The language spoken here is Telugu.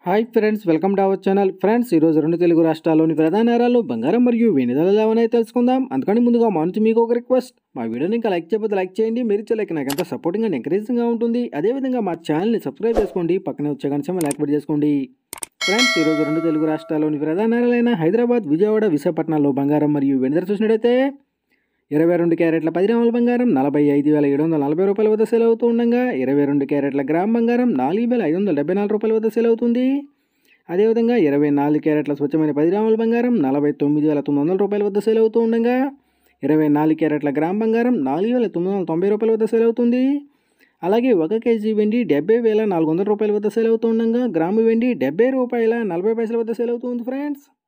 hi friends welcome to our channel friends ఈరోజు రెండు తెలుగు రాష్ట్రాల్లోని ప్రధాన నగరాలు బంగారం మరియు వెండి ధరలు ఏమనేది తెలుసుకుందాం అందుకని ముందుగా మా నుంచి మీకు ఒక రిక్వెస్ట్ మా వీడియోని ఇంకా లైక్ చేయకపోతే లైక్ చేయండి మీరు ఇచ్చే లైక్ నాకు ఎంత సపోర్టింగ్ అండ్ ఎంకరేజింగ్గా ఉంటుంది అదేవిధంగా మా ఛానల్ని సబ్స్క్రైబ్ చేసుకోండి పక్కనే వచ్చే గంట లైక్ చేసుకోండి ఫ్రెండ్స్ ఈరోజు రెండు తెలుగు రాష్ట్రాల్లోని ప్రధాన నగరాలైన హైదరాబాద్ విజయవాడ విశాఖపట్నంలో బంగారం మరియు వెండి ధర చూసినట్టయితే ఇరవై రెండు క్యారెట్ల పది గ్రాముల బంగారం నలభై ఐదు వేల ఏడు వందల నలభై రూపాయల వద్ద సేల్ అవుతూ ఉండగా ఇరవై రెండు క్యారెట్ల గ్రామ్ బంగారం నాలుగు వేల ఐదు వందల డెబ్బై నాలుగు రూపాయల వద్ద సేల్ అవుతుంది అదేవిధంగా ఇరవై నాలుగు క్యారెట్ల స్వచ్ఛమైన పది గ్రాముల బంగారం నలభై తొమ్మిది వేల తొమ్మిది వందల రూపాయల వద్ద సేల్ అవుతూ ఉండగా ఇరవై నాలుగు క్యారెట్ల గ్రామ్ బంగారం నాలుగు వేల తొమ్మిది వందల తొంభై రూపాయల వద్ద సేల్ అవుతుంది అలాగే ఒక కేజీ వెండి డెబ్బై వేల నాలుగు వందల రూపాయల వద్ద సేల్ అవుతూ ఉండగా గ్రాము వెండి డెబ్బై రూపాయల నలభై పైసల వద్ద సేల్ అవుతుంది ఫ్రెండ్స్